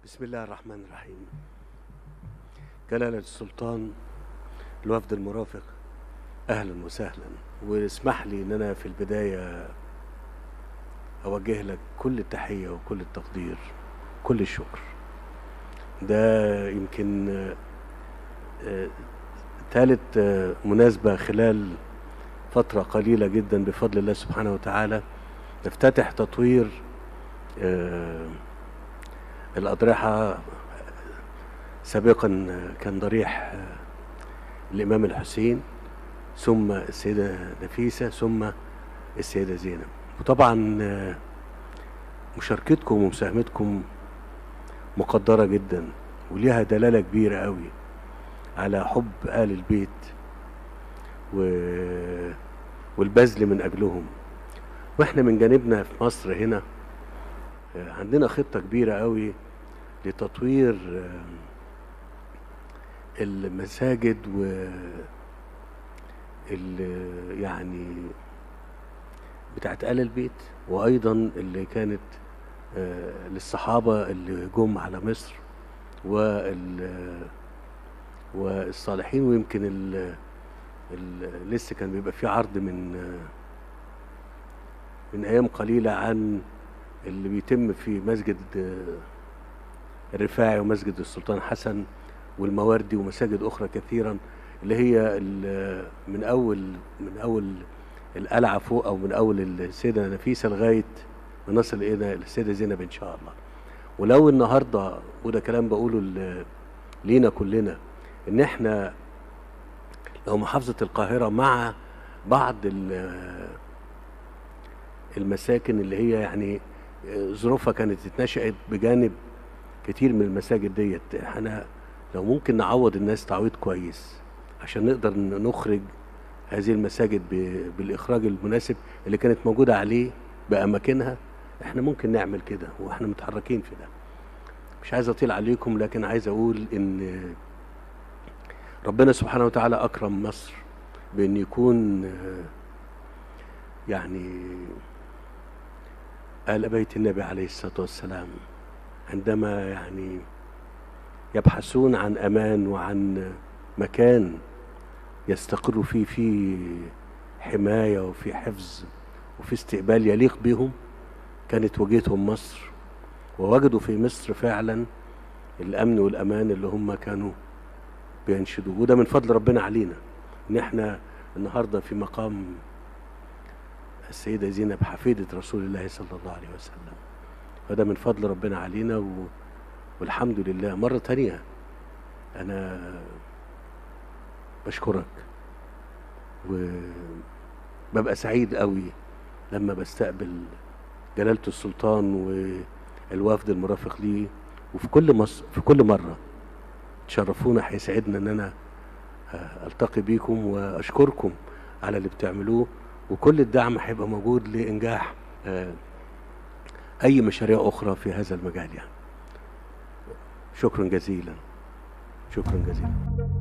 بسم الله الرحمن الرحيم جلالة السلطان الوفد المرافق أهلا وسهلا واسمح لي إن أنا في البداية أوجه لك كل التحية وكل التقدير كل الشكر ده يمكن آه، آه، ثالث آه، مناسبة خلال فترة قليلة جدا بفضل الله سبحانه وتعالى نفتتح تطوير آه، الأضرحة سابقا كان ضريح آه، الإمام الحسين ثم السيدة نفيسة ثم السيدة زينب وطبعا آه، مشاركتكم ومساهمتكم مقدرة جدا وليها دلالة كبيرة قوي على حب آل البيت و... والبذل من أجلهم واحنا من جانبنا في مصر هنا آه، عندنا خطة كبيرة قوي لتطوير آه، المساجد و ال- يعني بتاعت آل البيت وأيضا اللي كانت آه، للصحابة اللي جم على مصر وال والصالحين ويمكن ال ال لسه كان بيبقى في عرض من آه، من أيام قليلة عن اللي بيتم في مسجد آه، الرفاعي ومسجد السلطان حسن والمواردي ومساجد أخرى كثيرا اللي هي ال- من أول من أول القلعة فوق أو من أول السيدة نفيسة لغاية ما نصل إلى السيدة زينب إن شاء الله ولو النهاردة وده كلام بقوله ل- لينا كلنا إن إحنا لو محافظة القاهرة مع بعض ال- المساكن اللي هي يعني ظروفها كانت اتنشأت بجانب كتير من المساجد ديت احنا لو ممكن نعوض الناس تعويض كويس عشان نقدر ن- نخرج هذه المساجد ب- بالإخراج المناسب اللي كانت موجودة عليه بأماكنها احنا ممكن نعمل كده واحنا متحركين في ده مش عايز أطيل عليكم لكن عايز أقول إن ربنا سبحانه وتعالى أكرم مصر بأن يكون آه، يعني آل بيت النبي عليه الصلاة والسلام عندما يعني يبحثون عن أمان وعن مكان يستقروا فيه في حماية وفي حفظ وفي استقبال يليق بهم كانت وجهتهم مصر ووجدوا في مصر فعلا الأمن والأمان اللي هم كانوا بينشدوه وده من فضل ربنا علينا إن احنا النهاردة في مقام السيدة زينب حفيدة رسول الله صلى الله عليه وسلم فده من فضل ربنا علينا و... والحمد لله مرة تانية أنا بشكرك وببقى سعيد قوي لما بستقبل جلالة السلطان والوفد المرافق ليه وفي كل مصر في كل مرة تشرفونا هيسعدنا ان انا آه، التقي بيكم واشكركم على اللي بتعملوه وكل الدعم هيبقى موجود لانجاح آه، اي مشاريع اخرى في هذا المجال يعني شكرا جزيلا شكرا جزيلا